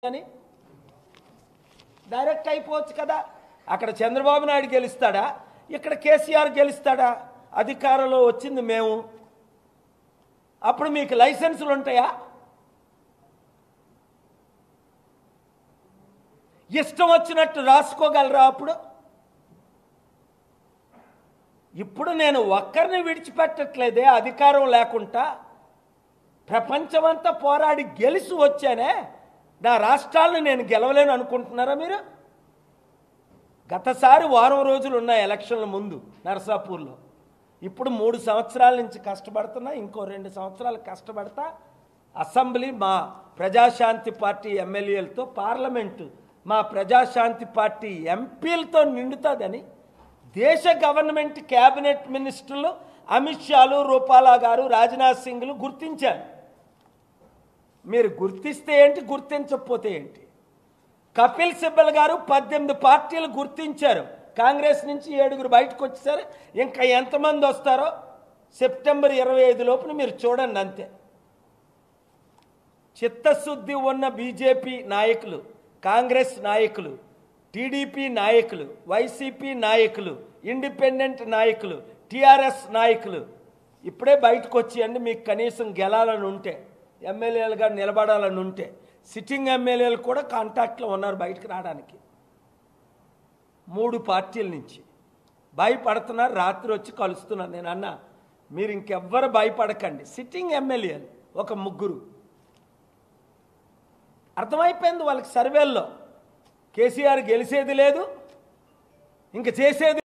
అని డైరెక్ట్ అయిపోవచ్చు కదా అక్కడ చంద్రబాబు నాయుడు గెలుస్తాడా ఇక్కడ కేసీఆర్ గెలుస్తాడా అధికారంలో వచ్చింది మేము అప్పుడు మీకు లైసెన్సులు ఉంటాయా ఇష్టం వచ్చినట్టు రాసుకోగలరా అప్పుడు ఇప్పుడు నేను ఒక్కరిని విడిచిపెట్టట్లేదే అధికారం లేకుండా ప్రపంచమంతా పోరాడి గెలిచి వచ్చానే నా రాష్ట్రాలను నేను గెలవలేను అనుకుంటున్నారా మీరు గతసారి వారం రోజులు ఉన్నాయి ఎలక్షన్ల ముందు నరసాపూర్లో ఇప్పుడు మూడు సంవత్సరాల నుంచి కష్టపడుతున్నా ఇంకో రెండు సంవత్సరాలు కష్టపడతా అసెంబ్లీ మా ప్రజాశాంతి పార్టీ ఎమ్మెల్యేలతో పార్లమెంటు మా ప్రజాశాంతి పార్టీ ఎంపీలతో నిండుతుందని దేశ గవర్నమెంట్ కేబినెట్ మినిస్టర్లు అమిత్ షాలు రూపాలా గారు రాజ్నాథ్ సింగ్లు గుర్తించారు మీరు గుర్తిస్తే ఏంటి గుర్తించకపోతే ఏంటి కపిల్ సిబ్బల్ గారు పద్దెనిమిది పార్టీలు గుర్తించారు కాంగ్రెస్ నుంచి ఏడుగురు బయటకు వచ్చేసారు ఇంకా ఎంతమంది వస్తారో సెప్టెంబర్ ఇరవై ఐదు లోపున మీరు చూడండి అంతే చిత్తశుద్ధి ఉన్న బీజేపీ నాయకులు కాంగ్రెస్ నాయకులు టీడీపీ నాయకులు వైసీపీ నాయకులు ఇండిపెండెంట్ నాయకులు టీఆర్ఎస్ నాయకులు ఇప్పుడే బయటకు వచ్చేయండి మీకు కనీసం గెలాలని ఉంటే ఎమ్మెల్యేలుగా నిలబడాలని ఉంటే సిట్టింగ్ ఎమ్మెల్యేలు కూడా కాంటాక్ట్లో ఉన్నారు బయటకు రావడానికి మూడు పార్టీల నుంచి భయపడుతున్నారు రాత్రి వచ్చి కలుస్తున్నారు నేను అన్నా మీరు ఇంకెవ్వరు భయపడకండి సిట్టింగ్ ఎమ్మెల్యేలు ఒక ముగ్గురు అర్థమైపోయింది వాళ్ళకి సర్వేల్లో కేసీఆర్ గెలిచేది లేదు ఇంక చేసేది